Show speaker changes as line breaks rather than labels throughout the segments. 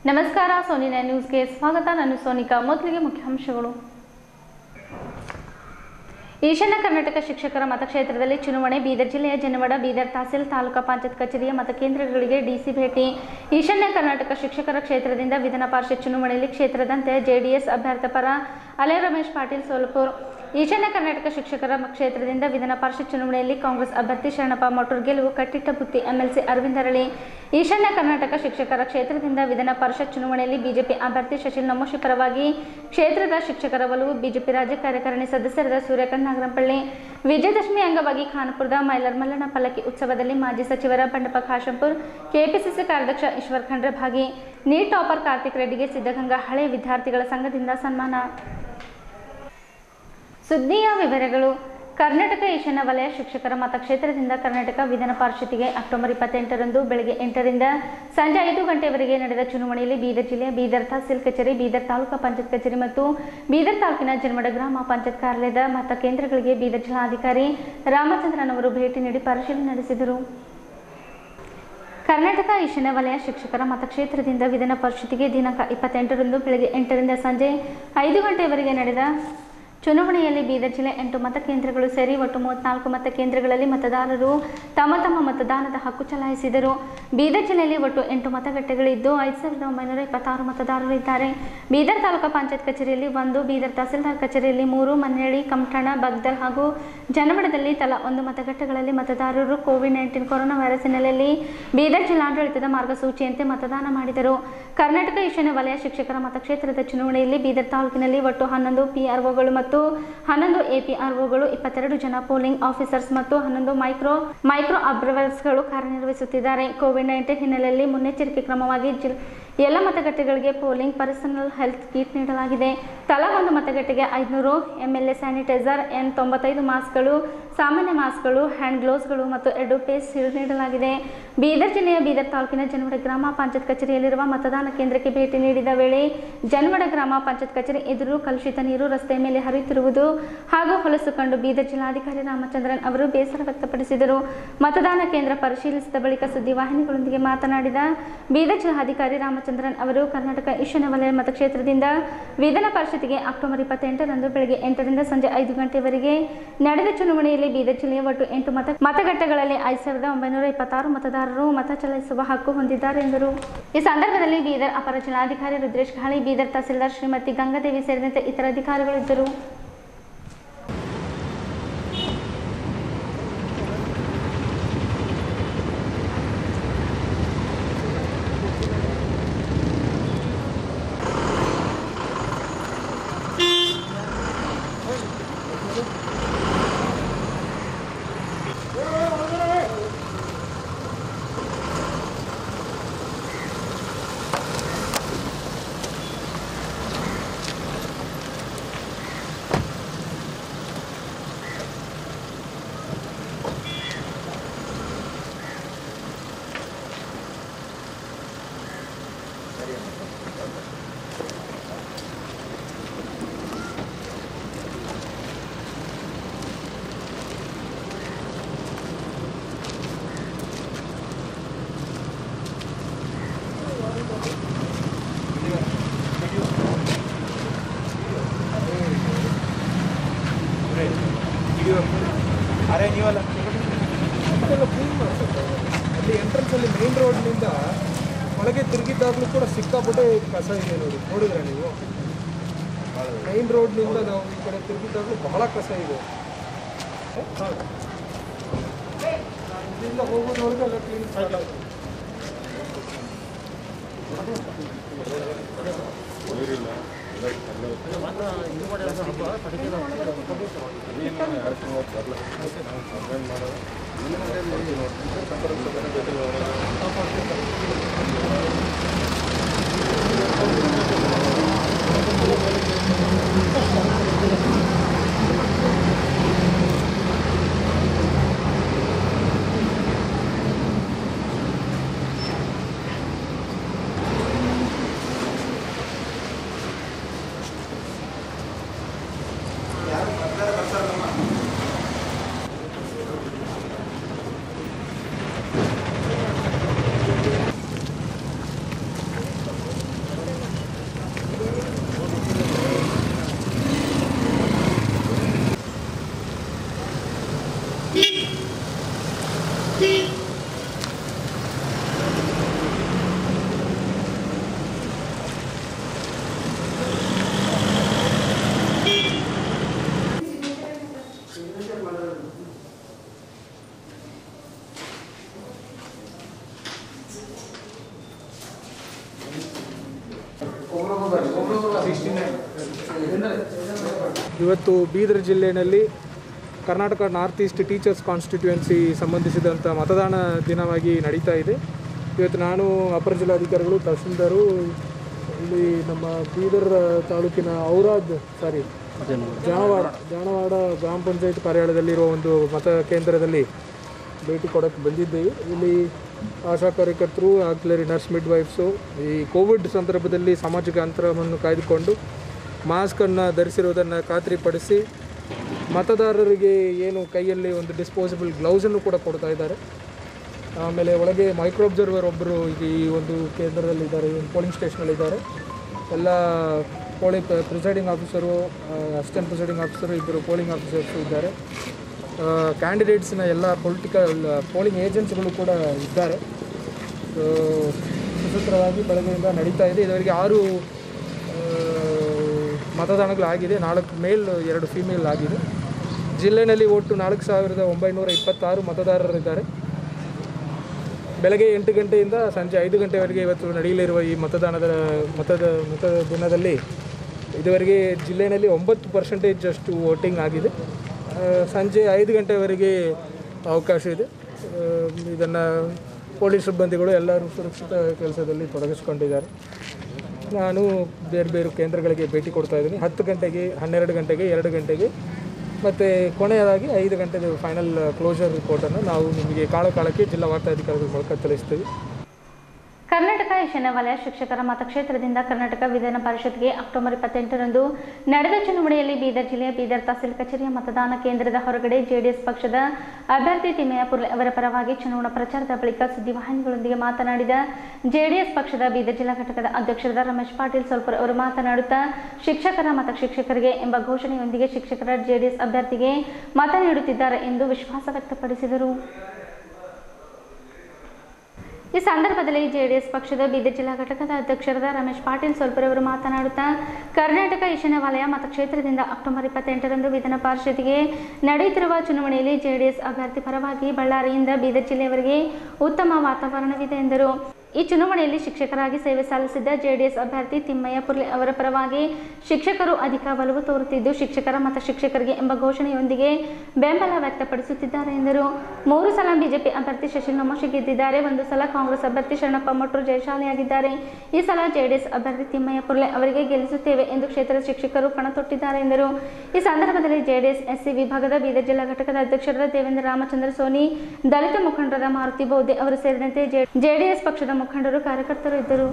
ನಮಸ್ಕಾರ ಸೋನಿನ ನ್ಯೂಸ್ಗೆ ಸ್ವಾಗತ ನಾನು ಸೋನಿಕಾ ಮೊದಲಿಗೆ ಮುಖ್ಯಾಂಶಗಳು ಈಶಾನ್ಯ ಕರ್ನಾಟಕ ಶಿಕ್ಷಕರ ಮತಕ್ಷೇತ್ರದಲ್ಲಿ ಚುನಾವಣೆ ಬೀದರ್ ಜಿಲ್ಲೆಯ ಜನವಡ ಬೀದರ್ ತಹಸೀಲ್ ತಾಲೂಕಾ ಪಂಚಾಯತ್ ಕಚೇರಿಯ ಮತಕೇಂದ್ರಗಳಿಗೆ ಡಿಸಿ ಭೇಟಿ ಈಶಾನ್ಯ ಕರ್ನಾಟಕ ಶಿಕ್ಷಕರ ಕ್ಷೇತ್ರದಿಂದ ವಿಧಾನ ಪರಿಷತ್ ಚುನಾವಣೆಯಲ್ಲಿ ಕ್ಷೇತ್ರದಂತೆ ಜೆಡಿಎಸ್ ಅಭ್ಯರ್ಥಿ ಪರ ಅಲೆ ರಮೇಶ್ ಪಾಟೀಲ್ ಸೋಲಪುರ್ ಈಶಾನ್ಯ ಕರ್ನಾಟಕ ಶಿಕ್ಷಕರ ಕ್ಷೇತ್ರದಿಂದ ವಿಧಾನ ಪರಿಷತ್ ಚುನಾವಣೆಯಲ್ಲಿ ಕಾಂಗ್ರೆಸ್ ಅಭ್ಯರ್ಥಿ ಶರಣಪ್ಪ ಮೋಟೂರ್ ಗೆಲುವು ಕಟ್ಟಿಟ್ಟ ಬುತ್ತಿ ಎಂಎಲ್ಸಿ ಅರವಿಂದ್ ಅರಳಿ ಈಶಾನ್ಯ ಕರ್ನಾಟಕ ಶಿಕ್ಷಕರ ಕ್ಷೇತ್ರದಿಂದ ವಿಧಾನ ಪರಿಷತ್ ಚುನಾವಣೆಯಲ್ಲಿ ಬಿಜೆಪಿ ಅಭ್ಯರ್ಥಿ ಶಶಿಲ್ ನಮೋಶಿ ಪರವಾಗಿ ಕ್ಷೇತ್ರದ ಶಿಕ್ಷಕರ ಒಲವು ಬಿಜೆಪಿ ರಾಜ್ಯ ಕಾರ್ಯಕಾರಿಣಿ ಸದಸ್ಯರಾದ ಸೂರ್ಯಕಾಂತ್ ನಾಗರಂಪಳ್ಳಿ ವಿಜಯದಶಮಿ ಅಂಗವಾಗಿ ಖಾನಪುರದ ಮೈಲರ್ ಮಲ್ಲಣ್ಣ ಪಲ್ಲಕ್ಕಿ ಉತ್ಸವದಲ್ಲಿ ಮಾಜಿ ಸಚಿವರ ಬಂಡಪ್ಪ ಖಾಶಂಪುರ್ ಕೆಪಿಸಿಸಿ ಕಾರ್ಯಾಧ್ಯಕ್ಷ ಈಶ್ವರ್ ಖಂಡ್ರೆ ಭಾಗಿ ನೀಟ್ ಟಾಪರ್ ಕಾರ್ತಿಕ್ ರೆಡ್ಡಿಗೆ ಸಿದ್ಧಗಂಗಾ ಹಳೆ ವಿದ್ಯಾರ್ಥಿಗಳ ಸಂಘದಿಂದ ಸನ್ಮಾನ ಸುದ್ದಿಯ ವಿವರಗಳು ಕರ್ನಾಟಕ ಈಶಾನ್ಯ ವಲಯ ಶಿಕ್ಷಕರ ಮತಕ್ಷೇತ್ರದಿಂದ ಕರ್ನಾಟಕ ವಿಧಾನ ಪರಿಷತ್ತಿಗೆ ಅಕ್ಟೋಬರ್ ಇಪ್ಪತ್ತೆಂಟರಂದು ಬೆಳಗ್ಗೆ ಎಂಟರಿಂದ ಸಂಜೆ ಐದು ಗಂಟೆವರೆಗೆ ನಡೆದ ಚುನಾವಣೆಯಲ್ಲಿ ಬೀದರ್ ಜಿಲ್ಲೆಯ ಬೀದರ್ ತಹಸೀಲ್ ಕಚೇರಿ ಬೀದರ್ ತಾಲೂಕಾ ಪಂಚಾಯತ್ ಕಚೇರಿ ಮತ್ತು ಬೀದರ್ ತಾಲೂಕಿನ ಜನಮಡ ಗ್ರಾಮ ಪಂಚಾಯತ್ ಕಾರ್ಯಾಲಯದ ಮತಕೇಂದ್ರಗಳಿಗೆ ಬೀದರ್ ಜಿಲ್ಲಾಧಿಕಾರಿ ರಾಮಚಂದ್ರನ್ ಅವರು ಭೇಟಿ ನೀಡಿ ಪರಿಶೀಲನೆ ನಡೆಸಿದರು ಕರ್ನಾಟಕ ಈಶಾನ್ಯ ವಲಯ ಶಿಕ್ಷಕರ ಮತಕ್ಷೇತ್ರದಿಂದ ವಿಧಾನ ಪರಿಷತ್ತಿಗೆ ದಿನಾಂಕ ಇಪ್ಪತ್ತೆಂಟರಂದು ಬೆಳಗ್ಗೆ ಎಂಟರಿಂದ ಸಂಜೆ ಐದು ಗಂಟೆವರೆಗೆ ನಡೆದ ಚುನಾವಣೆಯಲ್ಲಿ ಬೀದರ್ ಜಿಲ್ಲೆ ಎಂಟು ಮತಕೇಂದ್ರಗಳು ಸೇರಿ ಒಟ್ಟು ಮೂವತ್ನಾಲ್ಕು ಮತಕೇಂದ್ರಗಳಲ್ಲಿ ಮತದಾರರು ತಮ್ಮ ತಮ್ಮ ಮತದಾನದ ಹಕ್ಕು ಚಲಾಯಿಸಿದರು ಬೀದರ್ ಜಿಲ್ಲೆಯಲ್ಲಿ ಒಟ್ಟು ಎಂಟು ಮತಗಟ್ಟೆಗಳಿದ್ದು ಐದು ಸಾವಿರದ ಒಂಬೈನೂರ ಇಪ್ಪತ್ತಾರು ಮತದಾರರು ಇದ್ದಾರೆ ಬೀದರ್ ತಾಲೂಕಾ ಪಂಚಾಯತ್ ಕಚೇರಿಯಲ್ಲಿ ಒಂದು ಬೀದರ್ ತಹಸೀಲ್ದಾರ್ ಕಚೇರಿಯಲ್ಲಿ ಮೂರು ಮನ್ನಳ್ಳಿ ಕಮಠಣ ಬಗ್ದಲ್ ಹಾಗೂ ಜನಮಡದಲ್ಲಿ ತಲಾ ಒಂದು ಮತಗಟ್ಟೆಗಳಲ್ಲಿ ಮತದಾರರು ಕೋವಿಡ್ ನೈನ್ಟೀನ್ ಕೊರೋನಾ ವೈರಸ್ ಹಿನ್ನೆಲೆಯಲ್ಲಿ ಬೀದರ್ ಜಿಲ್ಲಾಡಳಿತದ ಮಾರ್ಗಸೂಚಿಯಂತೆ ಮತದಾನ ಮಾಡಿದರು ಕರ್ನಾಟಕ ಈಶಾನ್ಯ ವಲಯ ಶಿಕ್ಷಕರ ಮತಕ್ಷೇತ್ರದ ಚುನಾವಣೆಯಲ್ಲಿ ಬೀದರ್ ತಾಲೂಕಿನಲ್ಲಿ ಒಟ್ಟು ಹನ್ನೊಂದು ಪಿಆರ್ಒಗಳು ಮತ್ತು ಹನ್ನೊಂದು ಎಪಿಆರ್ಒಗಳು ಇಪ್ಪತ್ತೆರಡು ಜನ ಪೋಲಿಂಗ್ ಆಫೀಸರ್ಸ್ ಮತ್ತು ಹನ್ನೊಂದು ಮೈಕ್ರೋ ಮೈಕ್ರೋ ಅಬ್ಸರ್ವರ್ಸ್ಗಳು ಕಾರ್ಯನಿರ್ವಹಿಸುತ್ತಿದ್ದಾರೆ ಕೋವಿಡ್ ನೈನ್ಟೀನ್ ಹಿನ್ನೆಲೆಯಲ್ಲಿ ಮುನ್ನೆಚ್ಚರಿಕೆ ಕ್ರಮವಾಗಿ ಜಿಲ್ ಎಲ್ಲ ಮತಗಟ್ಟೆಗಳಿಗೆ ಪೋಲಿಂಗ್ ಪರ್ಸನಲ್ ಹೆಲ್ತ್ ಕಿಟ್ ನೀಡಲಾಗಿದೆ ತಲಾ ಒಂದು ಮತಗಟ್ಟೆಗೆ ಐದುನೂರು ಎಂಎಲ್ಎ ಸ್ಯಾನಿಟೈಸರ್ ಎನ್ ತೊಂಬತ್ತೈದು ಮಾಸ್ಕ್ಗಳು ಸಾಮಾನ್ಯ ಮಾಸ್ಕ್ಗಳು ಹ್ಯಾಂಡ್ ಗ್ಲೌಸ್ಗಳು ಮತ್ತು ಎರಡು ಪೇಸ್ ಶೀಲ್ಡ್ ನೀಡಲಾಗಿದೆ ಬೀದರ್ ಜಿಲ್ಲೆಯ ಬೀದರ್ ತಾಲೂಕಿನ ಜನವಡ ಗ್ರಾಮ ಪಂಚಾಯತ್ ಕಚೇರಿಯಲ್ಲಿರುವ ಮತದಾನ ಕೇಂದ್ರಕ್ಕೆ ಭೇಟಿ ನೀಡಿದ ವೇಳೆ ಜನವಡ ಗ್ರಾಮ ಪಂಚಾಯತ್ ಕಚೇರಿ ಎದುರು ಕಲುಷಿತ ನೀರು ರಸ್ತೆ ಮೇಲೆ ಹರಿಯುತ್ತಿರುವುದು ಹಾಗೂ ಹೊಲಸು ಕಂಡು ಬೀದರ್ ಜಿಲ್ಲಾಧಿಕಾರಿ ರಾಮಚಂದ್ರನ್ ಅವರು ಬೇಸರ ವ್ಯಕ್ತಪಡಿಸಿದರು ಮತದಾನ ಕೇಂದ್ರ ಪರಿಶೀಲಿಸಿದ ಬಳಿಕ ಸುದ್ದಿವಾಹಿನಿಗಳೊಂದಿಗೆ ಮಾತನಾಡಿದ ಬೀದರ್ ಜಿಲ್ಲಾಧಿಕಾರಿ ರಾಮಚಂದ್ರನ್ ಅವರು ಕರ್ನಾಟಕ ಈಶಾನ್ಯ ವಲಯ ಮತಕ್ಷೇತ್ರದಿಂದ ವಿಧಾನ ಪರಿಷತ್ತಿಗೆ ಅಕ್ಟೋಬರ್ ಇಪ್ಪತ್ತೆಂಟರಂದು ಬೆಳಗ್ಗೆ ಎಂಟರಿಂದ ಸಂಜೆ ಐದು ಗಂಟೆವರೆಗೆ ನಡೆದ ಚುನಾವಣೆಯಲ್ಲಿ ಬೀದರ್ ಜಿಲ್ಲೆಯ ಒಟ್ಟು ಎಂಟು ಮತ ಮತಗಟ್ಟೆಗಳಲ್ಲಿ ಐದು ಸಾವಿರದ ಒಂಬೈನೂರ ಇಪ್ಪತ್ತಾರು ಮತದಾರರು ಮತ ಚಲಾಯಿಸುವ ಹಕ್ಕು ಹೊಂದಿದ್ದಾರೆ ಎಂದರು ಈ ಸಂದರ್ಭದಲ್ಲಿ ಬೀದರ್ ಅಪರ ಜಿಲ್ಲಾಧಿಕಾರಿ ರುದ್ರೇಶ್ ಘಾಳಿ ಬೀದರ್ ತಹಸೀಲ್ದಾರ್ ಶ್ರೀಮತಿ ಗಂಗಾದೇವಿ ಸೇರಿದಂತೆ ಇತರ ಅಧಿಕಾರಿಗಳು ಇದ್ದರು
ಅರೆ ನೀವಲ್ಲ ಅದೆಲ್ಲ ಕ್ಲೀನ್ ಮಾಡ್ತಾರೆ ಅಲ್ಲಿ ಎಂಟ್ರೆನ್ಸ್ ಅಲ್ಲಿ ಮೇನ್ ರೋಡ್ನಿಂದ ಒಳಗೆ ತಿರುಗಿದ್ದಾಗಲೂ ಕೂಡ ಸಿಕ್ಕಾಪಟ್ಟೆ ಕಸ ಇದೆ ನೋಡಿ ನೋಡಿದ್ರೆ ನೀವು ಮೈನ್ ರೋಡ್ನಿಂದ ನಾವು ಈ ಕಡೆ ತಿರುಗಿದ್ದಾಗಲೂ ಬಹಳ ಕಸ ಇದೆ ಹೌದು. ಇಲ್ಲಿಂದ ಹೋಗೋದ್ರೊಳಗೆ ಎಲ್ಲ ಕ್ಲೀನ್ ಸ್ಟಾರ್ಟ್ ಆಗುತ್ತೆ ಇವತ್ತು ಬೀದರ್ ಜಿಲ್ಲೆಯಲ್ಲಿ Karnataka north east teachers constituency ಸಂಬಂಧಿಸಿದಂಥ ಮತದಾನ ದಿನವಾಗಿ ನಡೀತಾ ಇದೆ ಇವತ್ತು ನಾನು ಅಪರ ಜಿಲ್ಲಾಧಿಕಾರಿಗಳು ತಹಸೀಲ್ದಾರು ಇಲ್ಲಿ ನಮ್ಮ ಬೀದರ್ ತಾಲೂಕಿನ ಔರಾದ್ ಸಾರಿ ಜಾನವಾಡ ಜಾನವಾಡ ಗ್ರಾಮ ಪಂಚಾಯತ್ ಕಾರ್ಯಾಲಯದಲ್ಲಿರುವ ಒಂದು ಮತ ಕೇಂದ್ರದಲ್ಲಿ ಭೇಟಿ ಕೊಡೋಕ್ಕೆ ಬಂದಿದ್ದೇವೆ ಇಲ್ಲಿ ಆಶಾ ಕಾರ್ಯಕರ್ತರು ಆಕ್ಲರಿ ನರ್ಸ್ ಮಿಡ್ ವೈಫ್ಸು ಈ ಕೋವಿಡ್ ಸಂದರ್ಭದಲ್ಲಿ ಸಾಮಾಜಿಕ ಅಂತರವನ್ನು ಕಾಯ್ದುಕೊಂಡು ಮಾಸ್ಕನ್ನು ಧರಿಸಿರುವುದನ್ನು ಖಾತ್ರಿಪಡಿಸಿ ಮತದಾರರಿಗೆ ಏನು ಕೈಯಲ್ಲಿ ಒಂದು ಡಿಸ್ಪೋಸಬಲ್ ಗ್ಲೌಸನ್ನು ಕೂಡ ಕೊಡ್ತಾ ಇದ್ದಾರೆ ಆಮೇಲೆ ಒಳಗೆ ಮೈಕ್ರೋ ಅಬ್ಸರ್ವರ್ ಒಬ್ಬರು ಈ ಒಂದು ಕೇಂದ್ರದಲ್ಲಿ ಇದ್ದಾರೆ ಪೋಲಿಂಗ್ ಸ್ಟೇಷನಲ್ಲಿ ಇದ್ದಾರೆ ಎಲ್ಲ polling presiding officer assistant presiding officer ಇಬ್ಬರು ಪೋಲಿಂಗ್ ಆಫೀಸರ್ಸು ಇದ್ದಾರೆ ಕ್ಯಾಂಡಿಡೇಟ್ಸ್ನ ಎಲ್ಲ ಪೊಲಿಟಿಕಲ್ ಪೋಲಿಂಗ್ ಏಜೆಂಟ್ಸ್ಗಳು ಕೂಡ ಇದ್ದಾರೆ ಸೊ ಸುಸೂತ್ರವಾಗಿ ಬೆಳಗ್ಗೆಯಿಂದ ನಡೀತಾ ಇದೆ ಇದುವರೆಗೆ ಆರು ಆ, ಮತದಾನಗಳಾಗಿದೆ ನಾಲ್ಕು ಮೇಲ್ ಎರಡು ಫಿಮೇಲ್ ಆಗಿದೆ ಜಿಲ್ಲೆಯಲ್ಲಿ ಒಟ್ಟು ನಾಲ್ಕು ಸಾವಿರದ ಒಂಬೈನೂರ ಇಪ್ಪತ್ತಾರು ಮತದಾರರಿದ್ದಾರೆ ಬೆಳಗ್ಗೆ ಎಂಟು ಗಂಟೆಯಿಂದ ಸಂಜೆ ಐದು ಗಂಟೆವರೆಗೆ ಇವತ್ತು ನಡೆಯಲಿರುವ ಈ ಮತದಾನದ ಮತದ ಮತ ದಿನದಲ್ಲಿ ಇದುವರೆಗೆ ಜಿಲ್ಲೆಯಲ್ಲಿ ಒಂಬತ್ತು ಪರ್ಸೆಂಟೇಜ್ ಅಷ್ಟು ವೋಟಿಂಗ್ ಆಗಿದೆ ಆ, ಸಂಜೆ ಐದು ಗಂಟೆವರೆಗೆ ಅವಕಾಶ ಇದೆ ಇದನ್ನು ಪೊಲೀಸ್ ಸಿಬ್ಬಂದಿಗಳು ಎಲ್ಲರೂ ಸುರಕ್ಷಿತ ಕೆಲಸದಲ್ಲಿ ತೊಡಗಿಸ್ಕೊಂಡಿದ್ದಾರೆ ನಾನು ಬೇರೆ ಬೇರೆ ಕೇಂದ್ರಗಳಿಗೆ ಭೇಟಿ ಕೊಡ್ತಾ ಇದ್ದೀನಿ ಹತ್ತು ಗಂಟೆಗೆ ಹನ್ನೆರಡು ಗಂಟೆಗೆ ಎರಡು ಗಂಟೆಗೆ ಮತ್ತು ಕೊನೆಯದಾಗಿ ಐದು ಗಂಟೆಗೆ ಫೈನಲ್ ಕ್ಲೋಸರ್ ರಿಪೋರ್ಟನ್ನು ನಾವು ನಿಮಗೆ ಕಾಳ ಕಾಲಕ್ಕೆ ಜಿಲ್ಲಾ ವಾರ್ತಾಧಿಕಾರಿಗಳ ಮೂಲಕ ತಿಳಿಸ್ತೀವಿ
ಕರ್ನಾಟಕ ಈಶಾನ್ಯ ವಲಯ ಶಿಕ್ಷಕರ ಮತಕ್ಷೇತ್ರದಿಂದ ಕರ್ನಾಟಕ ವಿಧಾನ ಪರಿಷತ್ಗೆ ಅಕ್ಟೋಬರ್ ಇಪ್ಪತ್ತೆಂಟರಂದು ನಡೆದ ಚುನಾವಣೆಯಲ್ಲಿ ಬೀದರ್ ಜಿಲ್ಲೆಯ ಬೀದರ್ ತಹಸೀಲ್ ಕಚೇರಿಯ ಮತದಾನ ಕೇಂದ್ರದ ಹೊರಗಡೆ ಜೆಡಿಎಸ್ ಪಕ್ಷದ ಅಭ್ಯರ್ಥಿ ತಿಮ್ಮಯ್ಯ ಪುರ್ಲೆ ಅವರ ಪರವಾಗಿ ಚುನಾವಣಾ ಪ್ರಚಾರದ ಬಳಿಕ ಸುದ್ದಿವಾಹಿನಿಗಳೊಂದಿಗೆ ಮಾತನಾಡಿದ ಜೆಡಿಎಸ್ ಪಕ್ಷದ ಬೀದರ್ ಜಿಲ್ಲಾ ಘಟಕದ ಅಧ್ಯಕ್ಷರಾದ ರಮೇಶ್ ಪಾಟೀಲ್ ಸೊಲ್ಪುರ್ ಅವರು ಮಾತನಾಡುತ್ತಾ ಶಿಕ್ಷಕರ ಮತ ಶಿಕ್ಷಕರಿಗೆ ಎಂಬ ಘೋಷಣೆಯೊಂದಿಗೆ ಶಿಕ್ಷಕರ ಜೆಡಿಎಸ್ ಅಭ್ಯರ್ಥಿಗೆ ಮತ ನೀಡುತ್ತಿದ್ದಾರೆ ಎಂದು ವಿಶ್ವಾಸ ವ್ಯಕ್ತಪಡಿಸಿದರು ಈ ಸಂದರ್ಭದಲ್ಲಿ ಜೆಡಿಎಸ್ ಪಕ್ಷದ ಬೀದರ್ ಜಿಲ್ಲಾ ಘಟಕದ ಅಧ್ಯಕ್ಷರಾದ ರಮೇಶ್ ಪಾಟೀಲ್ ಸೊಲ್ಪುರ್ ಅವರು ಮಾತನಾಡುತ್ತಾ ಕರ್ನಾಟಕ ಈಶಾನ್ಯ ವಲಯ ಮತಕ್ಷೇತ್ರದಿಂದ ಅಕ್ಟೋಬರ್ ಇಪ್ಪತ್ತೆಂಟರಂದು ವಿಧಾನ ಪರಿಷತ್ಗೆ ನಡೆಯುತ್ತಿರುವ ಚುನಾವಣೆಯಲ್ಲಿ ಜೆಡಿಎಸ್ ಅಭ್ಯರ್ಥಿ ಪರವಾಗಿ ಬಳ್ಳಾರಿಯಿಂದ ಬೀದರ್ ಜಿಲ್ಲೆಯವರೆಗೆ ಉತ್ತಮ ವಾತಾವರಣವಿದೆ ಎಂದರು ಈ ಚುನಾವಣೆಯಲ್ಲಿ ಶಿಕ್ಷಕರಾಗಿ ಸೇವೆ ಸಲ್ಲಿಸಿದ್ದ ಜೆಡಿಎಸ್ ಅಭ್ಯರ್ಥಿ ತಿಮ್ಮಯ್ಯ ಪುರ್ಲೆ ಅವರ ಪರವಾಗಿ ಶಿಕ್ಷಕರು ಅಧಿಕ ಒಲವು ತೋರುತ್ತಿದ್ದು ಶಿಕ್ಷಕರ ಮತ ಶಿಕ್ಷಕರಿಗೆ ಎಂಬ ಘೋಷಣೆಯೊಂದಿಗೆ ಬೆಂಬಲ ವ್ಯಕ್ತಪಡಿಸುತ್ತಿದ್ದಾರೆ ಎಂದರು ಮೂರು ಸಲ ಬಿಜೆಪಿ ಅಭ್ಯರ್ಥಿ ಶಶಿಲ್ ನಮೋಶಿ ಗೆದ್ದಿದ್ದಾರೆ ಒಂದು ಸಲ ಕಾಂಗ್ರೆಸ್ ಅಭ್ಯರ್ಥಿ ಶರಣಪ್ಪ ಮೊಟ್ರು ಜಯಶಾಲಿಯಾಗಿದ್ದಾರೆ ಈ ಸಲ ಜೆಡಿಎಸ್ ಅಭ್ಯರ್ಥಿ ತಿಮ್ಮಯ್ಯ ಪುರ್ಲೆ ಅವರಿಗೆ ಗೆಲ್ಲಿಸುತ್ತೇವೆ ಎಂದು ಕ್ಷೇತ್ರದ ಶಿಕ್ಷಕರು ಕಣತೊಟ್ಟಿದ್ದಾರೆ ಎಂದರು ಈ ಸಂದರ್ಭದಲ್ಲಿ ಜೆಡಿಎಸ್ ಎಸ್ಸಿ ವಿಭಾಗದ ಬೀದರ್ ಜಿಲ್ಲಾ ಘಟಕದ ಅಧ್ಯಕ್ಷರಾದ ದೇವೇಂದ್ರ ರಾಮಚಂದ್ರ ಸೋನಿ ದಲಿತ ಮುಖಂಡರಾದ ಮಾರುತಿ ಬೌದ್ಧೆ ಅವರು ಸೇರಿದಂತೆ ಜೆಡಿಎಸ್ ಪಕ್ಷದ ಮುಖಂಡರು ಕಾರ್ಯಕರ್ತರು ಇದ್ದರು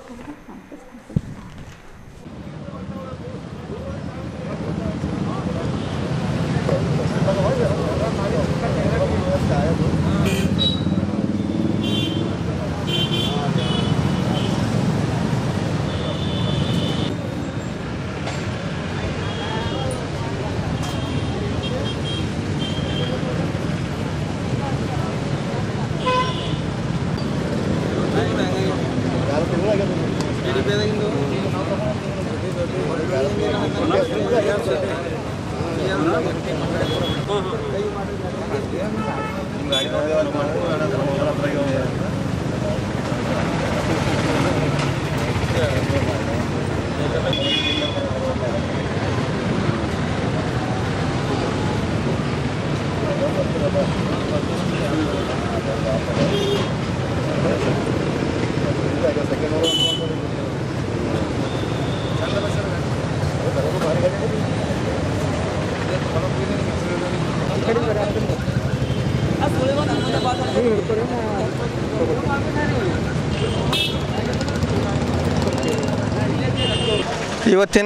ಇವತ್ತಿನ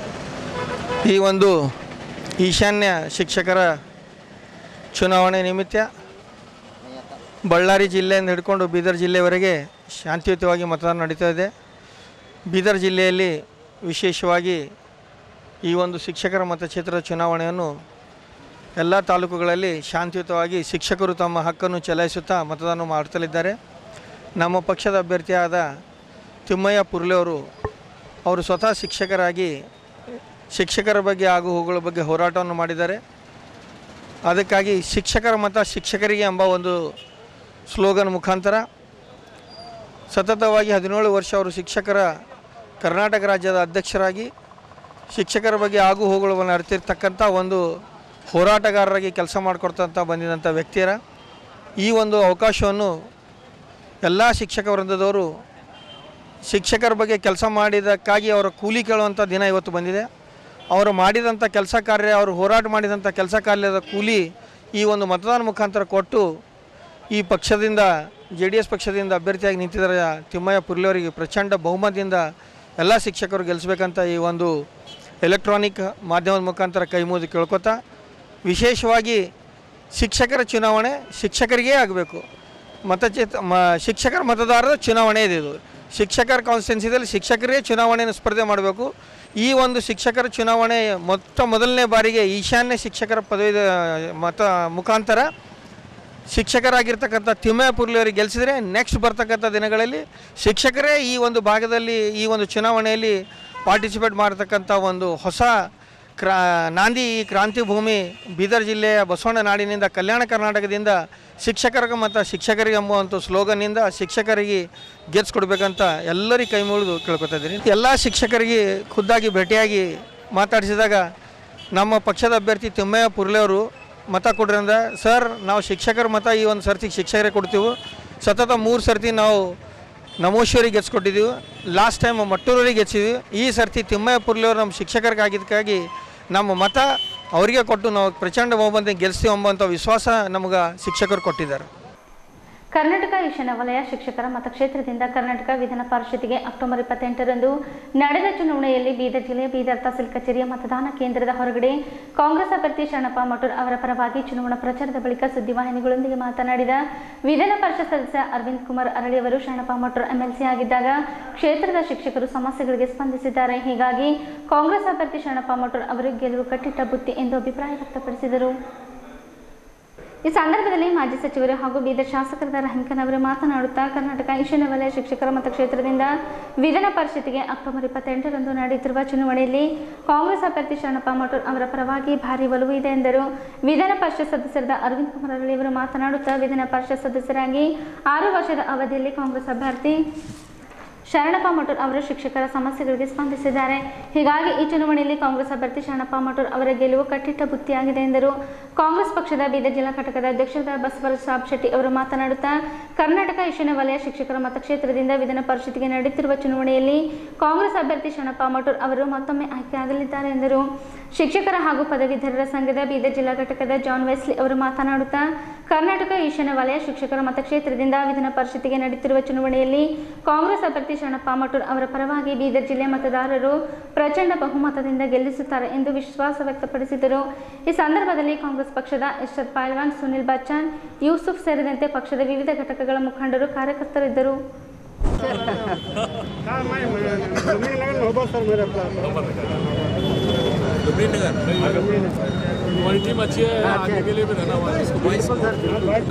ಈ ಒಂದು ಈಶಾನ್ಯ ಶಿಕ್ಷಕರ ಚುನಾವಣೆ ನಿಮಿತ್ತ ಬಳ್ಳಾರಿ ಜಿಲ್ಲೆಯಿಂದ ಹಿಡ್ಕೊಂಡು ಬೀದರ್ ಜಿಲ್ಲೆವರೆಗೆ ಶಾಂತಿಯುತವಾಗಿ ಮತದಾನ ನಡೀತಾ ಇದೆ ಬೀದರ್ ಜಿಲ್ಲೆಯಲ್ಲಿ ವಿಶೇಷವಾಗಿ ಈ ಒಂದು ಶಿಕ್ಷಕರ ಮತಕ್ಷೇತ್ರದ ಚುನಾವಣೆಯನ್ನು ಎಲ್ಲ ತಾಲೂಕುಗಳಲ್ಲಿ ಶಾಂತಿಯುತವಾಗಿ ಶಿಕ್ಷಕರು ತಮ್ಮ ಹಕ್ಕನ್ನು ಚಲಾಯಿಸುತ್ತಾ ಮತದಾನ ಮಾಡ್ತಲಿದ್ದಾರೆ ನಮ್ಮ ಪಕ್ಷದ ಅಭ್ಯರ್ಥಿಯಾದ ತಿಮ್ಮಯ್ಯ ಪುರ್ಲೆ ಅವರು ಅವರು ಸ್ವತಃ ಶಿಕ್ಷಕರಾಗಿ ಶಿಕ್ಷಕರ ಬಗ್ಗೆ ಆಗು ಹೋಗುಗಳ ಬಗ್ಗೆ ಹೋರಾಟವನ್ನು ಮಾಡಿದ್ದಾರೆ ಅದಕ್ಕಾಗಿ ಶಿಕ್ಷಕರ ಮತ ಶಿಕ್ಷಕರಿಗೆ ಎಂಬ ಒಂದು ಸ್ಲೋಗನ್ ಮುಖಾಂತರ ಸತತವಾಗಿ ಹದಿನೇಳು ವರ್ಷ ಅವರು ಶಿಕ್ಷಕರ ಕರ್ನಾಟಕ ರಾಜ್ಯದ ಅಧ್ಯಕ್ಷರಾಗಿ ಶಿಕ್ಷಕರ ಬಗ್ಗೆ ಆಗು ಹೋಗುಗಳನ್ನು ಅರಿತಿರ್ತಕ್ಕಂಥ ಒಂದು ಹೋರಾಟಗಾರರಾಗಿ ಕೆಲಸ ಮಾಡಿಕೊಡ್ತಂಥ ಬಂದಿದಂಥ ವ್ಯಕ್ತಿಯರ ಈ ಒಂದು ಅವಕಾಶವನ್ನು ಎಲ್ಲ ಶಿಕ್ಷಕ ವೃಂದದವರು ಶಿಕ್ಷಕರ ಬಗ್ಗೆ ಕೆಲಸ ಮಾಡಿದ್ದಕ್ಕಾಗಿ ಅವರ ಕೂಲಿ ಕೇಳುವಂಥ ದಿನ ಇವತ್ತು ಬಂದಿದೆ ಅವರು ಮಾಡಿದಂಥ ಕೆಲಸ ಕಾರ್ಯ ಅವರು ಹೋರಾಟ ಮಾಡಿದಂಥ ಕೆಲಸ ಕಾರ್ಯದ ಕೂಲಿ ಈ ಒಂದು ಮತದಾನ ಮುಖಾಂತರ ಕೊಟ್ಟು ಈ ಪಕ್ಷದಿಂದ ಜೆ ಡಿ ಎಸ್ ಪಕ್ಷದಿಂದ ಅಭ್ಯರ್ಥಿಯಾಗಿ ನಿಂತಿದ್ದಾರೆ ತಿಮ್ಮಯ್ಯ ಪುರ್ಲಿ ಅವರಿಗೆ ಪ್ರಚಂಡ ಬಹುಮತದಿಂದ ಎಲ್ಲ ಶಿಕ್ಷಕರು ಗೆಲ್ಲಿಸ್ಬೇಕಂತ ಈ ಒಂದು ಎಲೆಕ್ಟ್ರಾನಿಕ್ ಮಾಧ್ಯಮದ ಮುಖಾಂತರ ಕೈ ಮುಗಿದು ಕೇಳ್ಕೊತಾ ವಿಶೇಷವಾಗಿ ಶಿಕ್ಷಕರ ಚುನಾವಣೆ ಶಿಕ್ಷಕರಿಗೇ ಆಗಬೇಕು ಮತಚೇತ ಮ ಶಿಕ್ಷಕರ ಮತದಾರರ ಚುನಾವಣೆ ಇದೆ ಇದು ಶಿಕ್ಷಕರ ಕಾನ್ಸ್ಟಿಟ್ಯೂನ್ಸಿದಲ್ಲಿ ಶಿಕ್ಷಕರೇ ಚುನಾವಣೆಯನ್ನು ಸ್ಪರ್ಧೆ ಮಾಡಬೇಕು ಈ ಒಂದು ಶಿಕ್ಷಕರ ಚುನಾವಣೆ ಮೊತ್ತ ಮೊದಲನೇ ಬಾರಿಗೆ ಈಶಾನ್ಯ ಶಿಕ್ಷಕರ ಪದವಿ ಮತ ಮುಖಾಂತರ ಶಿಕ್ಷಕರಾಗಿರ್ತಕ್ಕಂಥ ತಿಮ್ಮಯ್ಯ ಪುರ್ಲಿ ಅವರಿಗೆ ಗೆಲ್ಲಿಸಿದರೆ ನೆಕ್ಸ್ಟ್ ಬರ್ತಕ್ಕಂಥ ದಿನಗಳಲ್ಲಿ ಶಿಕ್ಷಕರೇ ಈ ಒಂದು ಭಾಗದಲ್ಲಿ ಈ ಒಂದು ಚುನಾವಣೆಯಲ್ಲಿ ಪಾರ್ಟಿಸಿಪೇಟ್ ಮಾಡತಕ್ಕಂಥ ಒಂದು ಹೊಸ ಕ್ರಾ ನಾಂದಿ ಈ ಕ್ರಾಂತಿ ಭೂಮಿ ಬೀದರ್ ಜಿಲ್ಲೆಯ ಬಸವಣ್ಣ ನಾಡಿನಿಂದ ಕಲ್ಯಾಣ ಕರ್ನಾಟಕದಿಂದ ಶಿಕ್ಷಕರಿಗೆ ಮತ್ತು ಶಿಕ್ಷಕರಿಗೆ ಎಂಬುವಂಥ ಸ್ಲೋಗನ್ನಿಂದ ಶಿಕ್ಷಕರಿಗೆ ಗೆಲ್ಸ್ಕೊಡ್ಬೇಕಂತ ಎಲ್ಲರಿಗೆ ಕೈ ಮುಗಿದು ಕೇಳ್ಕೊತಾ ಇದ್ದೀನಿ ಎಲ್ಲ ಶಿಕ್ಷಕರಿಗೆ ಖುದ್ದಾಗಿ ಭೇಟಿಯಾಗಿ ಮಾತಾಡಿಸಿದಾಗ ನಮ್ಮ ಪಕ್ಷದ ಅಭ್ಯರ್ಥಿ ತಿಮ್ಮಯ್ಯ ಪುರ್ಲೆ ಅವರು ಮತ ಕೊಡ್ರಿ ಅಂದ ಸರ್ ನಾವು ಶಿಕ್ಷಕರ ಮತ ಈ ಒಂದು ಸರ್ತಿ ಶಿಕ್ಷಕರೇ ಕೊಡ್ತೀವಿ ಸತತ ಮೂರು ಸರ್ತಿ ನಾವು ನಮೋಶ್ವರಿಗೆ ಗೆಲ್ಸ್ಕೊಟ್ಟಿದ್ದೀವಿ ಲಾಸ್ಟ್ ಟೈಮ್ ಮಟ್ಟೂರಿಗೆ ಗೆಚ್ಚಿದ್ವಿ ಈ ಸರ್ತಿ ತಿಮ್ಮಯ್ಯ ಪುರ್ಲಿ ಅವರು ನಮ್ಮ ಶಿಕ್ಷಕರಿಗಾಗಿದ್ದಕ್ಕಾಗಿ ನಮ್ಮ ಮತ ಅವರಿಗೆ ಕೊಟ್ಟು ನಾವು ಪ್ರಚಂಡ ಬಹುಮತ ಗೆಲ್ಸ್ತೀವಿ ಎಂಬಂಥ ವಿಶ್ವಾಸ ನಮಗೆ ಶಿಕ್ಷಕರು ಕೊಟ್ಟಿದ್ದಾರೆ
ಕರ್ನಾಟಕ ಈಶಾನ್ಯ ವಲಯ ಶಿಕ್ಷಕರ ಮತಕ್ಷೇತ್ರದಿಂದ ಕರ್ನಾಟಕ ವಿಧಾನ ಪರಿಷತ್ತಿಗೆ ಅಕ್ಟೋಬರ್ ಇಪ್ಪತ್ತೆಂಟರಂದು ನಡೆದ ಚುನಾವಣೆಯಲ್ಲಿ ಬೀದರ್ ಜಿಲ್ಲೆಯ ಬೀದರ್ ತಹಸೀಲ್ ಕಚೇರಿಯ ಮತದಾನ ಕೇಂದ್ರದ ಹೊರಗಡೆ ಕಾಂಗ್ರೆಸ್ ಅಭ್ಯರ್ಥಿ ಶರಣಪ್ಪ ಮಟೂರ್ ಅವರ ಪರವಾಗಿ ಚುನಾವಣಾ ಪ್ರಚಾರದ ಬಳಿಕ ಸುದ್ದಿವಾಹಿನಿಗಳೊಂದಿಗೆ ಮಾತನಾಡಿದ ವಿಧಾನ ಪರಿಷತ್ ಸದಸ್ಯ ಅರವಿಂದ್ ಕುಮಾರ್ ಅರಳಿ ಅವರು ಶರಣಪ್ಪ ಮಟೂರ್ ಎಂಎಲ್ಸಿ ಆಗಿದ್ದಾಗ ಕ್ಷೇತ್ರದ ಶಿಕ್ಷಕರು ಸಮಸ್ಯೆಗಳಿಗೆ ಸ್ಪಂದಿಸಿದ್ದಾರೆ ಹೀಗಾಗಿ ಕಾಂಗ್ರೆಸ್ ಅಭ್ಯರ್ಥಿ ಶರಣಪ್ಪ ಮಟೂರ್ ಅವರು ಗೆಲುವು ಕಟ್ಟಿಟ್ಟ ಬುತ್ತಿ ಎಂದು ಅಭಿಪ್ರಾಯ ವ್ಯಕ್ತಪಡಿಸಿದರು ಈ ಸಂದರ್ಭದಲ್ಲಿ ಮಾಜಿ ಸಚಿವರು ಹಾಗೂ ಬೀದರ್ ಶಾಸಕರಾದ ರಹೀಂಖಾನ್ ಅವರು ಮಾತನಾಡುತ್ತಾ ಕರ್ನಾಟಕ ಈಶಾನ್ಯ ವಲಯ ಶಿಕ್ಷಕರ ಮತಕ್ಷೇತ್ರದಿಂದ ವಿಧಾನ ಪರಿಷತ್ತಿಗೆ ಅಕ್ಟೋಬರ್ ಇಪ್ಪತ್ತೆಂಟರಂದು ನಡೆಯುತ್ತಿರುವ ಚುನಾವಣೆಯಲ್ಲಿ ಕಾಂಗ್ರೆಸ್ ಅಭ್ಯರ್ಥಿ ಶರಣಪ್ಪ ಮಟೂರ್ ಅವರ ಪರವಾಗಿ ಭಾರಿ ಒಲವು ಇದೆ ಎಂದರು ವಿಧಾನ ಪರಿಷತ್ ಸದಸ್ಯರಾದ ಅರವಿಂದ್ ಕುಮಾರ್ ಅರಳಿ ಅವರು ಮಾತನಾಡುತ್ತಾ ವಿಧಾನ ಪರಿಷತ್ ಸದಸ್ಯರಾಗಿ ಆರು ವರ್ಷದ ಅವಧಿಯಲ್ಲಿ ಕಾಂಗ್ರೆಸ್ ಅಭ್ಯರ್ಥಿ ಶರಣಪ್ಪ ಮಟೂರ್ ಅವರು ಶಿಕ್ಷಕರ ಸಮಸ್ಯೆಗಳಿಗೆ ಸ್ಪಂದಿಸಿದ್ದಾರೆ ಹೀಗಾಗಿ ಈ ಚುನಾವಣೆಯಲ್ಲಿ ಕಾಂಗ್ರೆಸ್ ಅಭ್ಯರ್ಥಿ ಶರಣಪ್ಪ ಮಟೂರ್ ಅವರ ಗೆಲುವು ಕಟ್ಟಿಟ್ಟ ಬುತ್ತಿಯಾಗಿದೆ ಎಂದರು ಕಾಂಗ್ರೆಸ್ ಪಕ್ಷದ ಬೀದರ್ ಜಿಲ್ಲಾ ಘಟಕದ ಅಧ್ಯಕ್ಷರಾದ ಬಸವರಾಜ ಸಾಬ್ ಶೆಟ್ಟಿ ಅವರು ಮಾತನಾಡುತ್ತಾ ಕರ್ನಾಟಕ ಈಶಾನ್ಯ ವಲಯ ಶಿಕ್ಷಕರ ಮತಕ್ಷೇತ್ರದಿಂದ ವಿಧಾನ ಪರಿಷತ್ಗೆ ನಡೆಯುತ್ತಿರುವ ಚುನಾವಣೆಯಲ್ಲಿ ಕಾಂಗ್ರೆಸ್ ಅಭ್ಯರ್ಥಿ ಶರಣಪ್ಪ ಮಟೂರ್ ಅವರು ಮತ್ತೊಮ್ಮೆ ಆಯ್ಕೆಯಾಗಲಿದ್ದಾರೆ ಎಂದರು ಶಿಕ್ಷಕರ ಹಾಗೂ ಪದವೀಧರರ ಸಂಘದ ಬೀದರ್ ಜಿಲ್ಲಾ ಘಟಕದ ಜಾನ್ ವೆಸ್ಲಿ ಅವರು ಮಾತನಾಡುತ್ತಾ ಕರ್ನಾಟಕ ಈಶಾನ್ಯ ವಲಯ ಶಿಕ್ಷಕರ ಮತಕ್ಷೇತ್ರದಿಂದ ವಿಧಾನ ಪರಿಷತ್ತಿಗೆ ನಡೆಯುತ್ತಿರುವ ಚುನಾವಣೆಯಲ್ಲಿ ಕಾಂಗ್ರೆಸ್ ಅಭ್ಯರ್ಥಿ ಶರಣಪ್ಪ ಮಟೂರ್ ಅವರ ಪರವಾಗಿ ಬೀದರ್ ಜಿಲ್ಲೆ ಮತದಾರರು ಪ್ರಚಂಡ ಬಹುಮತದಿಂದ ಗೆಲ್ಲಿಸುತ್ತಾರೆ ಎಂದು ವಿಶ್ವಾಸ ವ್ಯಕ್ತಪಡಿಸಿದರು ಈ ಸಂದರ್ಭದಲ್ಲಿ ಕಾಂಗ್ರೆಸ್ ಪಕ್ಷದ ಇರ್ಷದ್ ಪಾಲ್ವಾನ್ ಸುನಿಲ್ ಬಚ್ಚನ್ ಯೂಸುಫ್ ಸೇರಿದಂತೆ ಪಕ್ಷದ ವಿವಿಧ ಘಟಕಗಳ ಮುಖಂಡರು ಕಾರ್ಯಕರ್ತರಿದ್ದರು
हमारी टीम अच्छी है आगे के लिए भी रहना हुआ है इसको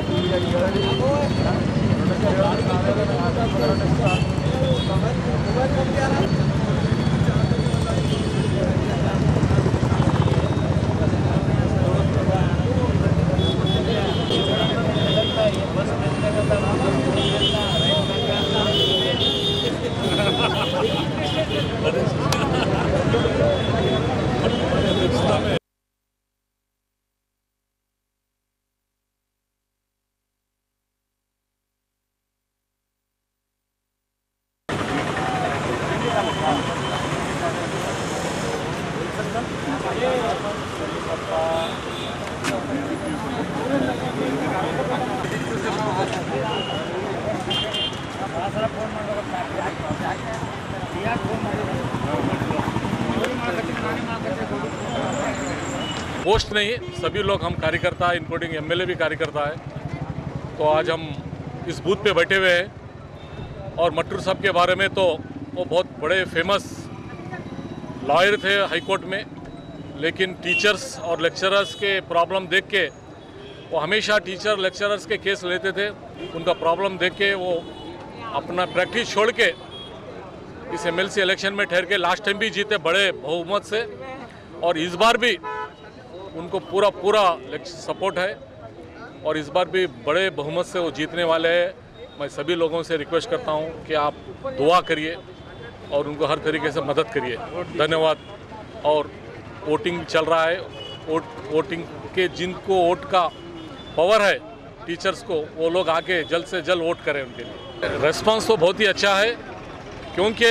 पोस्ट नहीं सभी लोग हम कार्यकर्ता इंक्लूडिंग एमएलए भी कार्यकर्ता है तो आज हम इस बूथ पे बैठे हुए हैं और मट्टूर साहब के बारे में तो वो बहुत बड़े फेमस लॉयर थे हाई कोर्ट में लेकिन टीचर्स और लेक्चरर्स के प्रॉब्लम देख के वो हमेशा टीचर लेक्चरर्स के केस लेते थे उनका प्रॉब्लम देख के वो अपना प्रैक्टिस छोड़ के इस एमएलसी इलेक्शन में ठहर के लास्ट टाइम भी जीते बड़े बहुमत से और इस बार भी उनको पूरा पूरा सपोर्ट है और इस बार भी बड़े बहुमत से वो जीतने वाले हैं मैं सभी लोगों से रिक्वेस्ट करता हूँ कि आप दुआ करिए और उनको हर तरीके से मदद करिए धन्यवाद और वोटिंग चल रहा है वोट वोटिंग के जिनको वोट का पावर है टीचर्स को वो लोग आके जल्द से जल्द वोट करें उनके लिए रेस्पॉन्स तो बहुत ही अच्छा है क्योंकि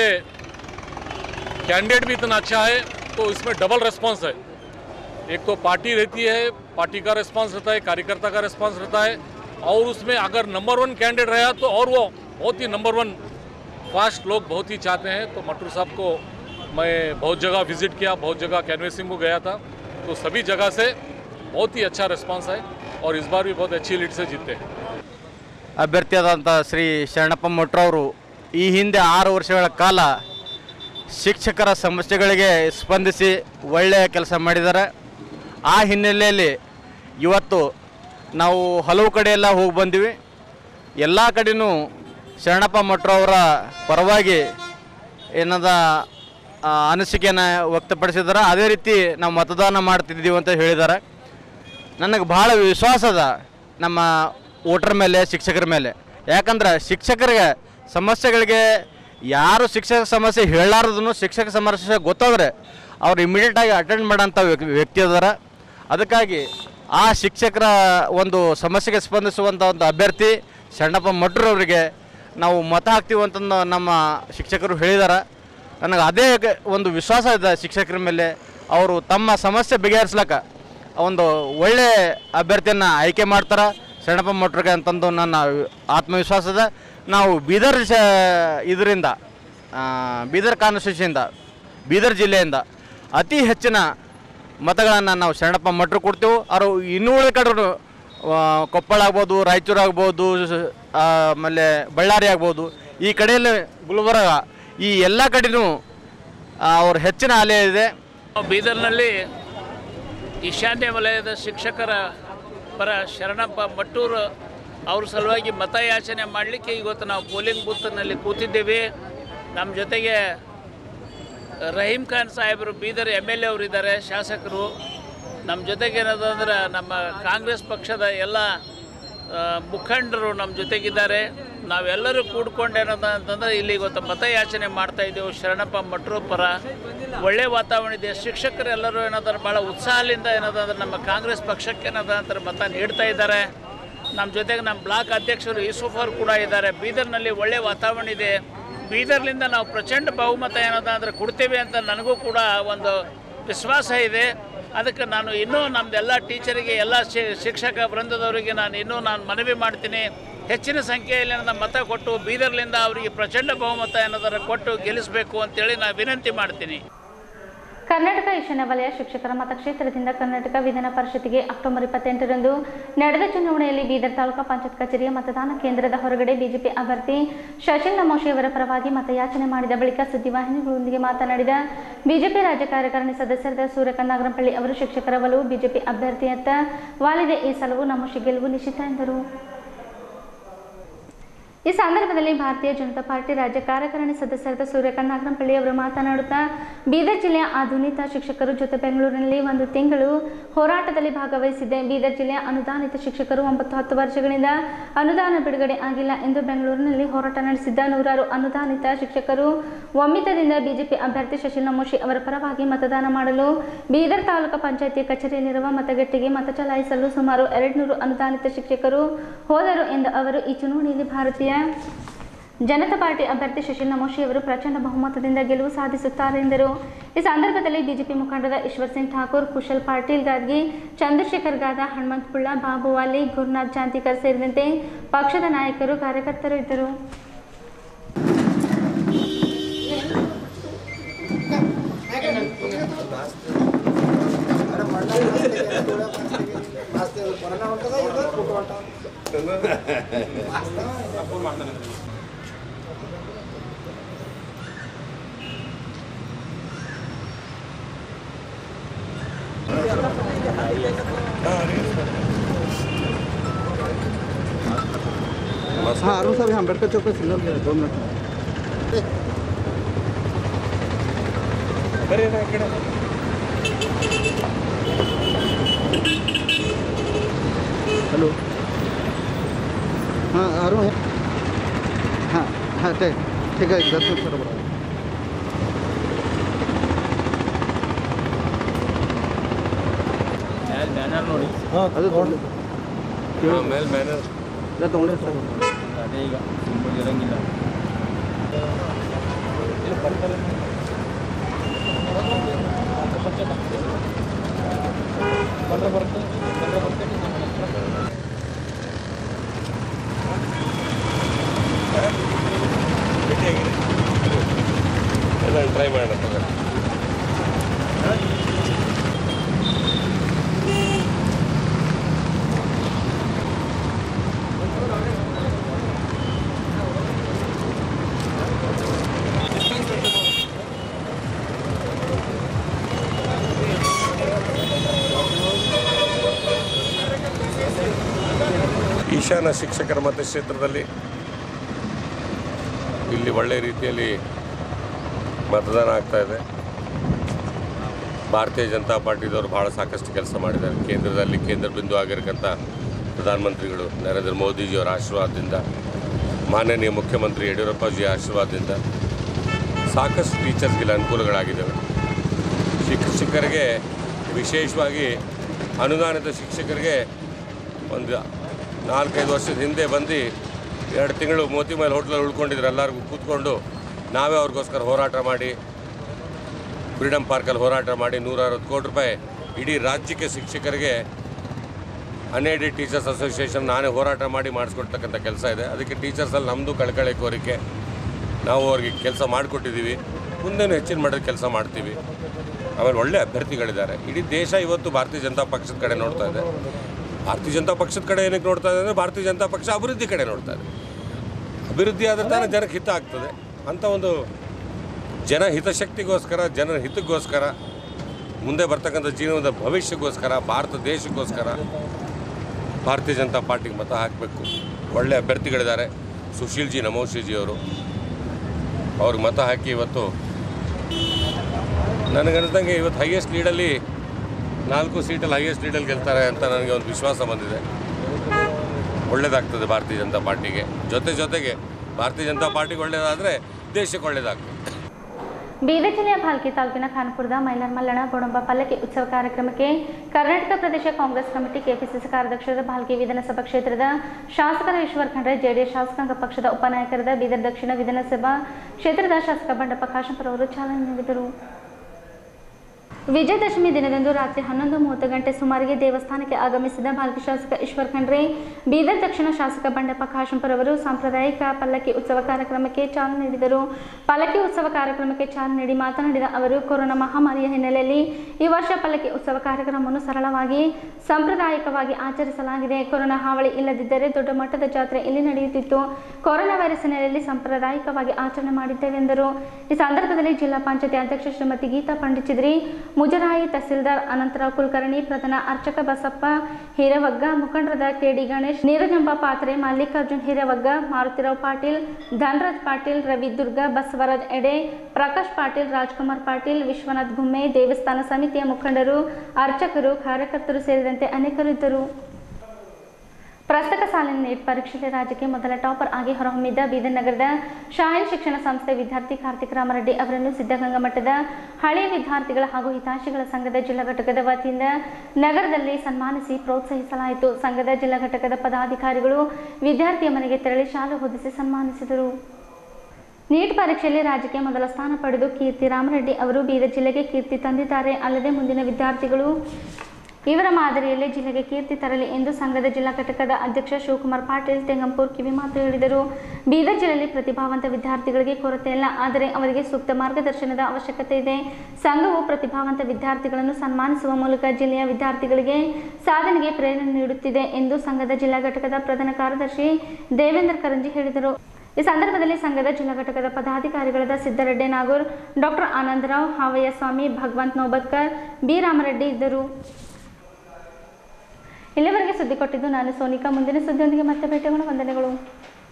कैंडिडेट भी इतना अच्छा है तो इसमें डबल रेस्पॉन्स है एक तो पार्टी रहती है पार्टी का रिस्पांस रहता है कार्यकर्ता का रिस्पांस रहता है और उसमें अगर नंबर वन कैंडिडेट रहा तो और वो बहुत ही नंबर वन फास्ट लोग बहुत ही चाहते हैं तो मटरू साहब को मैं बहुत जगह विजिट किया बहुत जगह कैनवेसिंग को गया था तो सभी जगह से बहुत ही अच्छा रिस्पांस है और इस बार भी बहुत अच्छी लीड से जीते हैं
ಅಭ್ಯರ್ಥಿಯಾದಂಥ ಶ್ರೀ ಶರಣಪ್ಪ ಮೊಟ್ರವರು ಈ ಹಿಂದೆ ಆರು ವರ್ಷಗಳ ಕಾಲ ಶಿಕ್ಷಕರ ಸಮಸ್ಯೆಗಳಿಗೆ ಸ್ಪಂದಿಸಿ ಒಳ್ಳೆಯ ಕೆಲಸ ಮಾಡಿದ್ದಾರೆ ಆ ಹಿನ್ನೆಲೆಯಲ್ಲಿ ಇವತ್ತು ನಾವು ಹಲವು ಕಡೆ ಎಲ್ಲ ಹೋಗಿ ಬಂದಿವಿ ಎಲ್ಲ ಕಡೆನೂ ಶರಣಪ್ಪ ಮೊಟ್ರವರ ಪರವಾಗಿ ಏನದ ಆ, ಅನಿಸಿಕೆಯನ್ನು ವ್ಯಕ್ತಪಡಿಸಿದ್ದಾರೆ ಅದೇ ರೀತಿ ನಾವು ಮತದಾನ ಮಾಡ್ತಿದ್ದೀವಿ ಅಂತ ಹೇಳಿದ್ದಾರೆ ನನಗೆ ಭಾಳ ವಿಶ್ವಾಸ ಅದ ನಮ್ಮ ವೋಟರ್ ಮೇಲೆ ಶಿಕ್ಷಕರ ಮೇಲೆ ಯಾಕಂದ್ರೆ ಶಿಕ್ಷಕರಿಗೆ ಸಮಸ್ಯೆಗಳಿಗೆ ಯಾರು ಶಿಕ್ಷಕ ಸಮಸ್ಯೆ ಹೇಳಾರ್ದೂ ಶಿಕ್ಷಕ ಸಮಸ್ಯೆ ಗೊತ್ತಾದ್ರೆ ಅವ್ರು ಇಮಿಡಿಯೇಟಾಗಿ ಅಟೆಂಡ್ ಮಾಡೋಂಥ ವ್ಯಕ್ತಿ ವ್ಯಕ್ತಿ ಅದಾರ ಅದಕ್ಕಾಗಿ ಆ ಶಿಕ್ಷಕರ ಒಂದು ಸಮಸ್ಯೆಗೆ ಸ್ಪಂದಿಸುವಂಥ ಒಂದು ಅಭ್ಯರ್ಥಿ ಶರಣಪ್ಪ ಮಟ್ರವರಿಗೆ ನಾವು ಮತ ಹಾಕ್ತೀವಿ ಅಂತಂದು ನಮ್ಮ ಶಿಕ್ಷಕರು ಹೇಳಿದಾರೆ ನನಗೆ ಅದೇ ಗ- ಒಂದು ವಿಶ್ವಾಸ ಇದೆ ಶಿಕ್ಷಕರ ಮೇಲೆ ಅವರು ತಮ್ಮ ಸಮಸ್ಯೆ ಬಗೆಹರಿಸ್ಲಕ್ಕ ಒಂದು ಒಳ್ಳೆ ಅಭ್ಯರ್ಥಿಯನ್ನು ಆಯ್ಕೆ ಮಾಡ್ತಾರೆ ಶರಣಪ್ಪ ಮಟ್ರಿಗೆ ಅಂತಂದು ನನ್ನ ಆತ್ಮವಿಶ್ವಾಸ ಇದೆ ನಾವು ಬೀದರ್ ಶ ಇದರಿಂದ ಆ, ಬೀದರ್ ಕಾನ್ಸ್ಟಿಟ್ಯೂಷನಿಂದ ಬೀದರ್ ಜಿಲ್ಲೆಯಿಂದ ಅತಿ ಹೆಚ್ಚಿನ ಮತಗಳನ್ನು ನಾವು ಶರಣಪ್ಪ ಮಟ್ರು ಕೊಡ್ತೇವೆ ಅವರು ಇನ್ನೂ ಉಳಿದ ಕಡೆನು ಆ, ಕೊಪ್ಪಳ ಆಗ್ಬೋದು ರಾಯಚೂರು ಆಗ್ಬೋದು ಸ- ಆ, ಆಮೇಲೆ ಬಳ್ಳಾರಿ ಆಗ್ಬೋದು ಈ ಕಡೆಯಲ್ಲಿ ಗುಲ್ಬರ್ಗ ಈ ಎಲ್ಲ ಕಡೆನೂ ಆ, ಅವ್ರ ಹೆಚ್ಚಿನ ಅಲೆ ಇದೆ
ಬೀದರ್ನಲ್ಲಿ ಈಶಾನ್ಯ ವಲಯದ ಶಿಕ್ಷಕರ ಪರ ಶರಣಪ್ಪ ಮಟ್ಟೂರು ಅವ್ರ ಸಲುವಾಗಿ ಮತಯಾಚನೆ ಮಾಡಲಿಕ್ಕೆ ಇವತ್ತು ನಾವು ಪೋಲಿಂಗ್ ಬೂತ್ನಲ್ಲಿ ಕೂತಿದ್ದೇವೆ ನಮ್ಮ ಜೊತೆಗೆ ರಹೀಂ ಖಾನ್ ಸಾಹೇಬರು ಬೀದರ್ ಎಮ್ ಎಲ್ ಎ ಅವರಿದ್ದಾರೆ ಶಾಸಕರು ನಮ್ಮ ಜೊತೆಗೆ ಏನದಂದ್ರೆ ನಮ್ಮ ಕಾಂಗ್ರೆಸ್ ಪಕ್ಷದ ಎಲ್ಲ ಆ, ಮುಖಂಡರು ನಮ್ಮ ಜೊತೆಗಿದ್ದಾರೆ ನಾವೆಲ್ಲರೂ ಕೂಡ್ಕೊಂಡು ಏನದ ಅಂತಂದ್ರೆ ಇಲ್ಲಿ ಇವತ್ತು ಮತಯಾಚನೆ ಮಾಡ್ತಾ ಇದ್ದೇವೆ ಶರಣಪ್ಪ ಮಟ್ರು ಪರ ಒಳ್ಳೆ ವಾತಾವರಣ ಇದೆ ಶಿಕ್ಷಕರೆಲ್ಲರೂ ಏನಂದ್ರೆ ಭಾಳ ಉತ್ಸಾಹದಿಂದ ಏನದಂದ್ರೆ ನಮ್ಮ ಕಾಂಗ್ರೆಸ್ ಪಕ್ಷಕ್ಕೆ ಏನದ ಅಂತಾರೆ ಮತ ನೀಡ್ತಾ ಇದ್ದಾರೆ ನಮ್ಮ ಜೊತೆಗೆ ನಮ್ಮ ಬ್ಲಾಕ್ ಅಧ್ಯಕ್ಷರು ಯೂಸುಫ್ ಅವರು ಕೂಡ ಇದ್ದಾರೆ ಬೀದರ್ನಲ್ಲಿ ಒಳ್ಳೆ ವಾತಾವರಣ ಇದೆ ಬೀದರ್ಲಿಂದ ನಾವು ಪ್ರಚಂಡ ಬಹುಮತ ಏನದ ಅಂದರೆ ಕೊಡ್ತೇವೆ ಅಂತ ನನಗೂ ಕೂಡ ಒಂದು ವಿಶ್ವಾಸ ಇದೆ ಅದಕ್ಕೆ ನಾನು ಇನ್ನೂ ನಮ್ಮದೆಲ್ಲ ಟೀಚರಿಗೆ ಎಲ್ಲ ಶಿ- ಶಿಕ್ಷಕ ವೃಂದದವರಿಗೆ ನಾನು ಇನ್ನೂ ನಾನು ಮನವಿ ಮಾಡ್ತೀನಿ ಹೆಚ್ಚಿನ ಸಂಖ್ಯೆಯಲ್ಲಿ ನನ್ನ ಮತ ಕೊಟ್ಟು ಬೀದರ್ಲಿಂದ ಅವರಿಗೆ ಪ್ರಚಂಡ ಬಹುಮತ ಏನಾದರೂ ಕೊಟ್ಟು ಗೆಲ್ಲಿಸಬೇಕು ಅಂತೇಳಿ ನಾನು ವಿನಂತಿ ಮಾಡ್ತೀನಿ
ಕರ್ನಾಟಕ ಈಶಾನ್ಯ ವಲಯ ಶಿಕ್ಷಕರ ಮತಕ್ಷೇತ್ರದಿಂದ ಕರ್ನಾಟಕ ವಿಧಾನ ಪರಿಷತ್ತಿಗೆ ಅಕ್ಟೋಬರ್ ಇಪ್ಪತ್ತೆಂಟರಂದು ನಡೆದ ಚುನಾವಣೆಯಲ್ಲಿ ಬೀದರ್ ತಾಲೂಕಾ ಪಂಚಾಯತ್ ಕಚೇರಿಯ ಮತದಾನ ಕೇಂದ್ರದ ಹೊರಗಡೆ ಬಿಜೆಪಿ ಅಭ್ಯರ್ಥಿ ಶಶಿಲ್ ನಮೋಶಿ ಅವರ ಪರವಾಗಿ ಮತಯಾಚನೆ ಮಾಡಿದ ಬಳಿಕ ಸುದ್ದಿವಾಹಿನಿಗಳೊಂದಿಗೆ ಮಾತನಾಡಿದ ಬಿಜೆಪಿ ರಾಜ್ಯ ಕಾರ್ಯಕಾರಿಣಿ ಸದಸ್ಯರಾದ ಸೂರ್ಯಕಾಂತ್ ನಾಗರಂಪಳ್ಳಿ ಅವರು ಶಿಕ್ಷಕರ ಒಲವು ಬಿಜೆಪಿ ಅಭ್ಯರ್ಥಿಯತ್ತ ವಾಲಿದೆ ಈ ಸಲವು ನಮೋಶಿ ಗೆಲುವು ನಿಶ್ಚಿತ ಎಂದರು ಈ ಸಂದರ್ಭದಲ್ಲಿ ಭಾರತೀಯ ಜನತಾ ಪಾರ್ಟಿ ರಾಜ್ಯ ಕಾರ್ಯಕಾರಿಣಿ ಸದಸ್ಯರಾದ ಸೂರ್ಯಕಾಂತ್ ನಾಗರಂಪಳ್ಳಿ ಅವರು ಮಾತನಾಡುತ್ತಾ ಬೀದರ್ ಜಿಲ್ಲೆಯ ಆಧುನಿಕ ಶಿಕ್ಷಕರು ಜೊತೆ ಬೆಂಗಳೂರಿನಲ್ಲಿ ಒಂದು ತಿಂಗಳು ಹೋರಾಟದಲ್ಲಿ ಭಾಗವಹಿಸಿದ್ದೆ ಬೀದರ್ ಜಿಲ್ಲೆಯ ಅನುದಾನಿತ ಶಿಕ್ಷಕರು ಒಂಬತ್ತು ಹತ್ತು ವರ್ಷಗಳಿಂದ ಅನುದಾನ ಬಿಡುಗಡೆ ಆಗಿಲ್ಲ ಎಂದು ಬೆಂಗಳೂರಿನಲ್ಲಿ ಹೋರಾಟ ನಡೆಸಿದ್ದ ನೂರಾರು ಅನುದಾನಿತ ಶಿಕ್ಷಕರು ಒಮ್ಮಿತದಿಂದ ಬಿಜೆಪಿ ಅಭ್ಯರ್ಥಿ ಶಶಿಲ್ ನಮೋಶಿ ಅವರ ಪರವಾಗಿ ಮತದಾನ ಮಾಡಲು ಬೀದರ್ ತಾಲೂಕು ಪಂಚಾಯಿತಿ ಕಚೇರಿಯಲ್ಲಿರುವ ಮತಗಟ್ಟೆಗೆ ಮತ ಚಲಾಯಿಸಲು ಸುಮಾರು ಎರಡುನೂರು ಅನುದಾನಿತ ಶಿಕ್ಷಕರು ಹೋದರು ಎಂದು ಅವರು ಈ ಚುನಾವಣೆಯಲ್ಲಿ ಭಾರತೀಯ ಜನತಾ ಪಾರ್ಟಿ ಅಭ್ಯರ್ಥಿ ಶಶಿಲ್ ನಮೋಶಿ ಅವರು ಪ್ರಚಂಡ ಬಹುಮತದಿಂದ ಗೆಲುವು ಸಾಧಿಸುತ್ತಾರೆ ಎಂದರು ಈ ಸಂದರ್ಭದಲ್ಲಿ ಬಿಜೆಪಿ ಮುಖಂಡರಾದ ಈಶ್ವರ್ ಸಿಂಗ್ ಠಾಕೂರ್ ಕುಶಲ್ ಪಾಟೀಲ್ ಗಾರ್ಗಿ ಚಂದ್ರಶೇಖರ್ ಗಾದ ಹನುಮಂತ್ ಪುಳ್ಳ ಬಾಬು ವಾಲಿ ಗುರುನಾಥ್ ಜಾಂತಿಕರ್ ಸೇರಿದಂತೆ ಪಕ್ಷದ ನಾಯಕರು ಕಾರ್ಯಕರ್ತರು ಇದ್ದರು
हाँ अरुण साहब यहाँ अम्बेडकर चौक पे सिग्नल दे दो मिनट हेलो हाँ अरुण है हाँ हाँ ठीक ठीक है दस मिनट थोड़ा बड़ा
ಬ್ಯಾನರ್ ನೋಡಿ
ಅದು ತಗೊಂಡು
ಮೇಲೆ ಬ್ಯಾನರ್
ಇಲ್ಲ ತಗೊಂಡ್ರೆ ಸರ್
ಅದೇ ಈಗ ಸಿಂಬಲ್ ಇರಂಗಿಲ್ಲ
ಎಲ್ಲ ಟ್ರೈ ಮಾಡೋಣ ತಗೊಳ್ಳಿ. ಈಶಾನ್ಯ ಶಿಕ್ಷಕರ ಮತಕ್ಷೇತ್ರದಲ್ಲಿ ಇಲ್ಲಿ ಒಳ್ಳೆಯ ರೀತಿಯಲ್ಲಿ ಮತದಾನ ಆಗ್ತಾ ಇದೆ ಭಾರತೀಯ ಜನತಾ ಪಾರ್ಟಿದವರು ಭಾಳ ಸಾಕಷ್ಟು ಕೆಲಸ ಮಾಡಿದ್ದಾರೆ ಕೇಂದ್ರದಲ್ಲಿ ಕೇಂದ್ರ ಬಿಂದು ಆಗಿರ್ತಕ್ಕಂಥ ಪ್ರಧಾನಮಂತ್ರಿಗಳು ನರೇಂದ್ರ ಮೋದಿಜಿಯವರ ಆಶೀರ್ವಾದದಿಂದ ಮಾನ್ಯನೀಯ ಮುಖ್ಯಮಂತ್ರಿ ಯಡಿಯೂರಪ್ಪಜಿ ಆಶೀರ್ವಾದದಿಂದ ಸಾಕಷ್ಟು ಟೀಚರ್ಸ್ಗೆಲ್ಲ ಅನುಕೂಲಗಳಾಗಿದ್ದಾವೆ ಶಿಕ್ಷಕರಿಗೆ ವಿಶೇಷವಾಗಿ ಅನುದಾನಿತ ಶಿಕ್ಷಕರಿಗೆ ಒಂದು ನಾಲ್ಕೈದು ವರ್ಷದ ಹಿಂದೆ ಬಂದು ಎರಡು ತಿಂಗಳು ಮೋತಿ ಮೇಲೆ ಹೋಟ್ಲಲ್ಲಿ ಉಳ್ಕೊಂಡಿದ್ರು ಎಲ್ಲರಿಗೂ ಕೂತ್ಕೊಂಡು ನಾವೇ ಅವ್ರಿಗೋಸ್ಕರ ಹೋರಾಟ ಮಾಡಿ ಫ್ರೀಡಮ್ ಪಾರ್ಕಲ್ಲಿ ಹೋರಾಟ ಮಾಡಿ ನೂರ ಅರವತ್ತು ಕೋಟಿ ರೂಪಾಯಿ ಇಡೀ ರಾಜ್ಯಕ್ಕೆ ಶಿಕ್ಷಕರಿಗೆ ಅನ್ಎಡೆಡ್ ಟೀಚರ್ಸ್ ಅಸೋಸಿಯೇಷನ್ ನಾನೇ ಹೋರಾಟ ಮಾಡಿ ಮಾಡಿಸ್ಕೊಡ್ತಕ್ಕಂಥ ಕೆಲಸ ಇದೆ ಅದಕ್ಕೆ ಟೀಚರ್ಸಲ್ಲಿ ನಮ್ಮದು ಕಳಕಳಿ ಕೋರಿಕೆ ನಾವು ಅವ್ರಿಗೆ ಕೆಲಸ ಮಾಡಿಕೊಟ್ಟಿದ್ದೀವಿ ಮುಂದೇನು ಹೆಚ್ಚಿನ ಮಟ್ಟದ ಕೆಲಸ ಮಾಡ್ತೀವಿ ಆಮೇಲೆ ಒಳ್ಳೆ ಅಭ್ಯರ್ಥಿಗಳಿದ್ದಾರೆ ಇಡೀ ದೇಶ ಇವತ್ತು ಭಾರತೀಯ ಜನತಾ ಪಕ್ಷದ ಕಡೆ ನೋಡ್ತಾ ಇದೆ ಭಾರತೀಯ ಜನತಾ ಪಕ್ಷದ ಕಡೆ ಏನಕ್ಕೆ ನೋಡ್ತಾ ಇದೆ ಅಂದರೆ ಭಾರತೀಯ ಜನತಾ ಪಕ್ಷ ಅಭಿವೃದ್ಧಿ ಕಡೆ ನೋಡ್ತಾ ಇದೆ ಅಭಿವೃದ್ಧಿ ಆದ್ರೆ ತಾನೇ ಜನಕ್ಕೆ ಹಿತ ಆಗ್ತದೆ ಅಂತ ಒಂದು ಜನ ಹಿತಶಕ್ತಿಗೋಸ್ಕರ ಜನರ ಹಿತಕ್ಕೋಸ್ಕರ ಮುಂದೆ ಬರ್ತಕ್ಕಂಥ ಜೀವನದ ಭವಿಷ್ಯಕ್ಕೋಸ್ಕರ ಭಾರತ ದೇಶಕ್ಕೋಸ್ಕರ ಭಾರತೀಯ ಜನತಾ ಪಾರ್ಟಿಗೆ ಮತ ಹಾಕಬೇಕು ಒಳ್ಳೆ ಅಭ್ಯರ್ಥಿಗಳಿದ್ದಾರೆ ಸುಶೀಲ್ ಜಿ ನಮೋಶಿಜಿ ಅವರು ಅವ್ರಿಗೆ ಮತ ಹಾಕಿ ಇವತ್ತು ನನಗನ್ನಿಸ್ದಂಗೆ ಇವತ್ತು ಹೈಯೆಸ್ಟ್ ಲೀಡಲ್ಲಿ ನಾಲ್ಕು ಸೀಟಲ್ಲಿ ಹೈಯೆಸ್ಟ್ ಲೀಡಲ್ಲಿ ಗೆಲ್ತಾರೆ ಅಂತ ನನಗೆ ಒಂದು ವಿಶ್ವಾಸ ಬಂದಿದೆ ಒಳ್ಳೆಯದಾಗ್ತದೆ ಭಾರತೀಯ ಜನತಾ ಪಾರ್ಟಿಗೆ ಜೊತೆ ಜೊತೆಗೆ ಭಾರತೀಯ ಜನತಾ ಪಾರ್ಟಿಗೆ ಒಳ್ಳೆಯದಾದರೆ ದೇಶಕ್ಕೆ ಒಳ್ಳೆಯದಾಗ್ತದೆ
ಬೀದರ್ ಜಿಲ್ಲೆಯ ಭಾಲ್ಕಿ ತಾಲೂಕಿನ ಖಾನ್ಪುರದ ಮೈಲಾರ್ ಮಲ್ಲಣ ಗೋಡಂಬ ಪಲ್ಲಕ್ಕಿ ಉತ್ಸವ ಕಾರ್ಯಕ್ರಮಕ್ಕೆ ಕರ್ನಾಟಕ ಪ್ರದೇಶ ಕಾಂಗ್ರೆಸ್ ಕಮಿಟಿ ಕೆಪಿಸಿಸಿ ಕಾರ್ಯಾಧ್ಯಕ್ಷರಾದ ಭಾಲ್ಕಿ ವಿಧಾನಸಭಾ ಕ್ಷೇತ್ರದ ಶಾಸಕರ ಈಶ್ವರ್ ಖಂಡ್ರೆ ಜೆಡಿಎಸ್ ಶಾಸಕಾಂಗ ಪಕ್ಷದ ಉಪನಾಯಕರಾದ ಬೀದರ್ ದಕ್ಷಿಣ ವಿಧಾನಸಭಾ ಕ್ಷೇತ್ರದ ಶಾಸಕ ಬಂಡಪ್ಪ ಕಾಶಂಪುರ ಅವರು ಚಾಲನೆ ನೀಡಿದರು ವಿಜಯದಶಮಿ ದಿನದಂದು ರಾತ್ರಿ ಹನ್ನೊಂದು ಮೂವತ್ತು ಗಂಟೆ ಸುಮಾರಿಗೆ ದೇವಸ್ಥಾನಕ್ಕೆ ಆಗಮಿಸಿದ ಭಾಲ್ಕಿ ಶಾಸಕ ಈಶ್ವರ್ ಖಂಡ್ರೆ ಬೀದರ್ ದಕ್ಷಿಣ ಶಾಸಕ ಬಂಡಪ್ಪ ಕಾಶಂಪುರ ಅವರು ಸಾಂಪ್ರದಾಯಿಕ ಪಲ್ಲಕ್ಕಿ ಉತ್ಸವ ಕಾರ್ಯಕ್ರಮಕ್ಕೆ ಚಾಲನೆ ನೀಡಿದರು ಪಲ್ಲಕ್ಕಿ ಉತ್ಸವ ಕಾರ್ಯಕ್ರಮಕ್ಕೆ ಚಾಲನೆ ನೀಡಿ ಮಾತನಾಡಿದ ಅವರು ಕೊರೋನಾ ಮಹಾಮಾರಿಯ ಹಿನ್ನೆಲೆಯಲ್ಲಿ ಈ ವರ್ಷ ಪಲ್ಲಕ್ಕಿ ಉತ್ಸವ ಕಾರ್ಯಕ್ರಮವನ್ನು ಸರಳವಾಗಿ ಸಾಂಪ್ರದಾಯಿಕವಾಗಿ ಆಚರಿಸಲಾಗಿದೆ ಕೊರೋನಾ ಹಾವಳಿ ಇಲ್ಲದಿದ್ದರೆ ದೊಡ್ಡ ಮಟ್ಟದ ಜಾತ್ರೆ ಇಲ್ಲಿ ನಡೆಯುತ್ತಿತ್ತು ಕೊರೋನಾ ವೈರಸ್ ಹಿನ್ನೆಲೆಯಲ್ಲಿ ಸಾಂಪ್ರದಾಯಿಕವಾಗಿ ಆಚರಣೆ ಮಾಡಿದ್ದೇವೆ ಎಂದರು ಈ ಸಂದರ್ಭದಲ್ಲಿ ಜಿಲ್ಲಾ ಪಂಚಾಯತಿ ಅಧ್ಯಕ್ಷೆ ಶ್ರೀಮತಿ ಗೀತಾ ಪಂಡಿಚಿದ್ರಿ ಮುಜರಾಯಿ ತಹಸೀಲ್ದಾರ್ ಅನಂತರಾವ್ ಕುಲಕರ್ಣಿ ಪ್ರಧಾನ ಅರ್ಚಕ ಬಸಪ್ಪ ಹಿರೇವಗ್ಗ ಮುಖಂಡರಾದ ಕೆಡಿ ಗಣೇಶ್ ನೀರಜಂಬ ಪಾತ್ರೆ ಮಲ್ಲಿಕಾರ್ಜುನ್ ಹಿರೇವಗ್ಗ ಮಾರುತಿರಾವ್ ಪಾಟೀಲ್ ಧನರಾಜ್ ಪಾಟೀಲ್ ರವಿ ದುರ್ಗ ಬಸವರಾಜ್ ಎಡೆ ಪ್ರಕಾಶ್ ಪಾಟೀಲ್ ರಾಜ್ಕುಮಾರ್ ಪಾಟೀಲ್ ವಿಶ್ವನಾಥ್ ಗುಮ್ಮೆ ದೇವಸ್ಥಾನ ಸಮಿತಿಯ ಮುಖಂಡರು ಅರ್ಚಕರು ಕಾರ್ಯಕರ್ತರು ಸೇರಿದಂತೆ ಅನೇಕರು ಇದ್ದರು ಪ್ರಸಕ್ತ ಸಾಲಿನ ನೀಟ್ ಪರೀಕ್ಷೆಯಲ್ಲಿ ರಾಜ್ಯಕ್ಕೆ ಮೊದಲ ಟಾಪರ್ ಆಗಿ ಹೊರಹೊಮ್ಮಿದ್ದ ಬೀದರ್ ನಗರದ ಶಾಹಿನ್ ಶಿಕ್ಷಣ ಸಂಸ್ಥೆ ವಿದ್ಯಾರ್ಥಿ ಕಾರ್ತಿಕ್ ರಾಮರೆಡ್ಡಿ ಅವರನ್ನು ಸಿದ್ಧಗಂಗಾ ಮಠದ ಹಳೆಯ ವಿದ್ಯಾರ್ಥಿಗಳ ಹಾಗೂ ಹಿತಾಶಿಗಳ ಸಂಘದ ಜಿಲ್ಲಾ ಘಟಕದ ವತಿಯಿಂದ ನಗರದಲ್ಲಿ ಸನ್ಮಾನಿಸಿ ಪ್ರೋತ್ಸಾಹಿಸಲಾಯಿತು ಸಂಘದ ಜಿಲ್ಲಾ ಘಟಕದ ಪದಾಧಿಕಾರಿಗಳು ವಿದ್ಯಾರ್ಥಿಯ ಮನೆಗೆ ತೆರಳಿ ಶಾಲು ಹೊದಿಸಿ ಸನ್ಮಾನಿಸಿದರು ನೀಟ್ ಪರೀಕ್ಷೆಯಲ್ಲಿ ರಾಜ್ಯಕ್ಕೆ ಮೊದಲ ಸ್ಥಾನ ಪಡೆದು ಕೀರ್ತಿ ರಾಮರೆಡ್ಡಿ ಅವರು ಬೀದರ್ ಜಿಲ್ಲೆಗೆ ಕೀರ್ತಿ ತಂದಿದ್ದಾರೆ ಅಲ್ಲದೆ ಮುಂದಿನ ವಿದ್ಯಾರ್ಥಿಗಳು ಇವರ ಮಾದರಿಯಲ್ಲೇ ಜಿಲ್ಲೆಗೆ ಕೀರ್ತಿ ತರಲಿ ಎಂದು ಸಂಘದ ಜಿಲ್ಲಾ ಘಟಕದ ಅಧ್ಯಕ್ಷ ಶಿವಕುಮಾರ್ ಪಾಟೀಲ್ ತೆಂಗಂಪುರ್ ಕಿವಿಮಾತು ಹೇಳಿದರು ಬೀದರ್ ಜಿಲ್ಲೆಯಲ್ಲಿ ಪ್ರತಿಭಾವಂತ ವಿದ್ಯಾರ್ಥಿಗಳಿಗೆ ಕೊರತೆ ಇಲ್ಲ ಆದರೆ ಅವರಿಗೆ ಸೂಕ್ತ ಮಾರ್ಗದರ್ಶನದ ಅವಶ್ಯಕತೆ ಇದೆ ಸಂಘವು ಪ್ರತಿಭಾವಂತ ವಿದ್ಯಾರ್ಥಿಗಳನ್ನು ಸನ್ಮಾನಿಸುವ ಮೂಲಕ ಜಿಲ್ಲೆಯ ವಿದ್ಯಾರ್ಥಿಗಳಿಗೆ ಸಾಧನೆಗೆ ಪ್ರೇರಣೆ ನೀಡುತ್ತಿದೆ ಎಂದು ಸಂಘದ ಜಿಲ್ಲಾ ಘಟಕದ ಪ್ರಧಾನ ಕಾರ್ಯದರ್ಶಿ ದೇವೇಂದ್ರ ಕರಂಜಿ ಹೇಳಿದರು ಈ ಸಂದರ್ಭದಲ್ಲಿ ಸಂಘದ ಜಿಲ್ಲಾ ಘಟಕದ ಪದಾಧಿಕಾರಿಗಳಾದ ಸಿದ್ದರೆಡ್ಡಿ ನಾಗೂರ್ ಡಾಕ್ಟರ್ ಆನಂದರಾವ್ ಹಾವಯ್ಯ ಸ್ವಾಮಿ ಭಗವಂತ್ ನೋಬತ್ಕರ್ ಬಿ ರಾಮರೆಡ್ಡಿ ಇದ್ದರು ಇಲ್ಲಿವರೆಗೆ ಸುದ್ದಿ ಕೊಟ್ಟಿದ್ದು ನಾನು ಸೋನಿಕಾ ಮುಂದಿನ ಸುದ್ದಿಯೊಂದಿಗೆ ಮತ್ತೆ ಭೇಟಿಯಾಗೋಣ ವಂದನೆಗಳು